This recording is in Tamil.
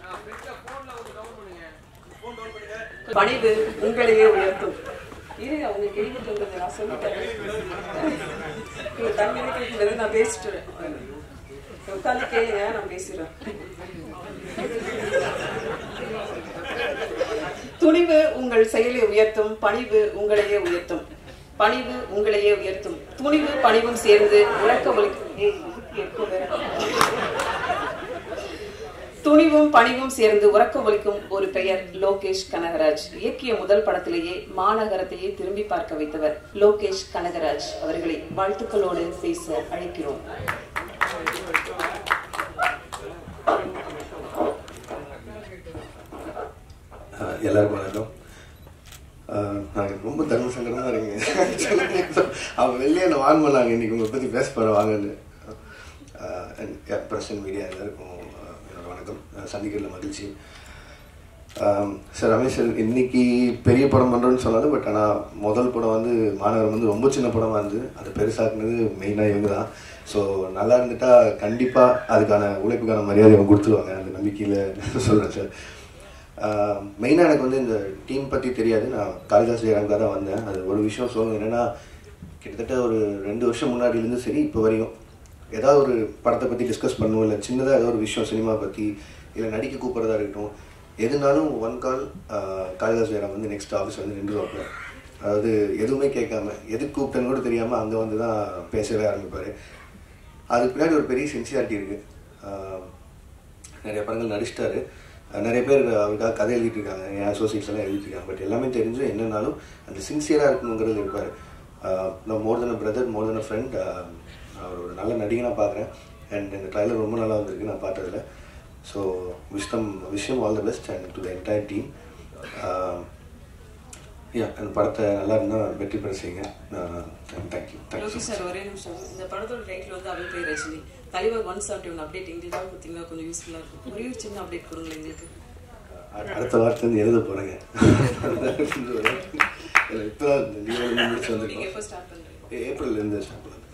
பணிவு உங்களையே உயர்த்தும் இரு அவங்க கேள்வி சொல்றது நான் சொல்லிட்டேன் இவங்க தண்ணி கேட்கறது நான் பேசிட்டு வரேன். உட்காந்து கேளுங்க நான் பேசுறேன் துணிவு உங்கள் செயலை உயர்த்தும் பணிவு உங்களையே உயர்த்தும் பணிவு உங்களையே உயர்த்தும் துணிவு பணிவும் சேர்ந்து உறக்க ஒலிக்கும் ஏய், இதுக்கு எப்போ வேற? துணிவும் பணிவும் சேர்ந்து உறக்க ஒலிக்கும் ஒரு பெயர் லோகேஷ் கனகராஜ் இயக்கிய முதல் படத்திலேயே மாநகரத்தையே திரும்பி பார்க்க வைத்தவர் லோகேஷ் கனகராஜ் அவர்களை வாழ்த்துக்களோடு பேச அழைக்கிறோம் ஆஹ் எல்லாருக்கும் வணக்கம் ஆஹ் நான் ரொம்ப தர்ம சங்கடமா இருக்கீங்க அவங்க வெளியே என்ன வான் பண்ணாங்க இன்னைக்கு உங்களை பற்றி பேச போகிற வாங்கன்னு பிரசன்ட் மீடியா எல்லாருக்கும் ஆஹ் என்னோட வணக்கம் ஆஹ் சந்திக்கிறதுல மகிழ்ச்சி ஆம், சார் ரமேஷ் சார் இன்னைக்கு பெரிய படம் பண்ணுறோன்னு சொன்னாலும் பட் ஆனால் முதல் படம் வந்து மாநகரம் வந்து ரொம்ப சின்ன படமாக இருந்து அதை பெருசாக்குனது மெயினாக இவங்க தான் ஸோ நல்லா இருந்துட்டா கண்டிப்பாக அதுக்கான உழைப்புக்கான மரியாதை அவங்க கொடுத்துருவாங்க அந்த நம்பிக்கையில் சொல்கிறேன் சார் மெயினாக எனக்கு வந்து இந்த டீம் பற்றி தெரியாது நான் காளிதாஸ் ஜெயராம்காக தான் வந்தேன் அது ஒரு விஷயம் சொல்லணும் என்னென்னா கிட்டத்தட்ட ஒரு ரெண்டு வருஷம் முன்னாடியிலேருந்து சரி இப்போ வரையும் ஏதாவது ஒரு படத்தை பற்றி டிஸ்கஸ் பண்ணுவோம் இல்லை சின்னதாக ஏதோ ஒரு விஷயம் சினிமா பற்றி இல்லை நடிக்க கூப்பிட்றதா இருக்கட்டும் எதுனாலும் ஒன் கால் காளிதாஸ் ஜெயராம் வந்து நெக்ஸ்ட் ஆஃபீஸ் வந்து நின்றுவாங்க அதாவது எதுவுமே கேட்காம எதுக்கு கூப்பிட்டேன்னு கூட தெரியாமல் அங்கே வந்து தான் பேசவே ஆரம்பிப்பார் அதுக்கு பின்னாடி ஒரு பெரிய சின்சியாரிட்டி இருக்குது நிறைய படங்கள் நடிச்சிட்டாரு அஹ் நிறைய பேர் அவருக்காக கதை எழுதிட்டு இருக்காங்க என் அசோசியேட்ஸ் எல்லாம் எழுதிட்டு இருக்காங்க பட் எல்லாமே தெரிஞ்சு என்னன்னாலும் அந்த சின்சியராக இருக்கணுங்கிறது இருப்பார் நான் மோர் தென் பிரதர் மோர் தென் ஃப்ரெண்ட் அவர் ஒரு நல்ல நடிகனாக பார்க்குறேன் அண்ட் இந்த ட்ரைலர் ரொம்ப நல்லா வந்திருக்கு நான் பார்த்ததுல ஸோ விஷயம் விஷயம் all the best and to the entire team யா அந்த படத்தை நல்லா இருந்தால் வெற்றி பெற செய்யுங்க தேங்க்யூ தேங்க்யூ லோகேஷ் சார் ஒரே நிமிஷம் இந்த படத்தோட டைட்டில் வந்து அவள் பேர் ரஜினி தலைவர் ஒன் செவன்டி ஒன் அப்டேட் எங்களுக்காக கொடுத்தீங்கன்னா கொஞ்சம் யூஸ்ஃபுல்லாக இருக்கும் ஒரே ஒரு சின்ன அப்டேட் கொடுங்களேன் எங்களுக்கு அடுத்த வாரத்துல இருந்து எழுத போறேங்க இப்பதான் இந்த leave எல்லாம் முடிச்சு நீங்க வந்திருக்கோம் எப்போ ஸ்டார்ட் பண்ணுறீங்க ஏப்ரல்ல இருந்து ஸ்டார்ட் பண்ணுறேன்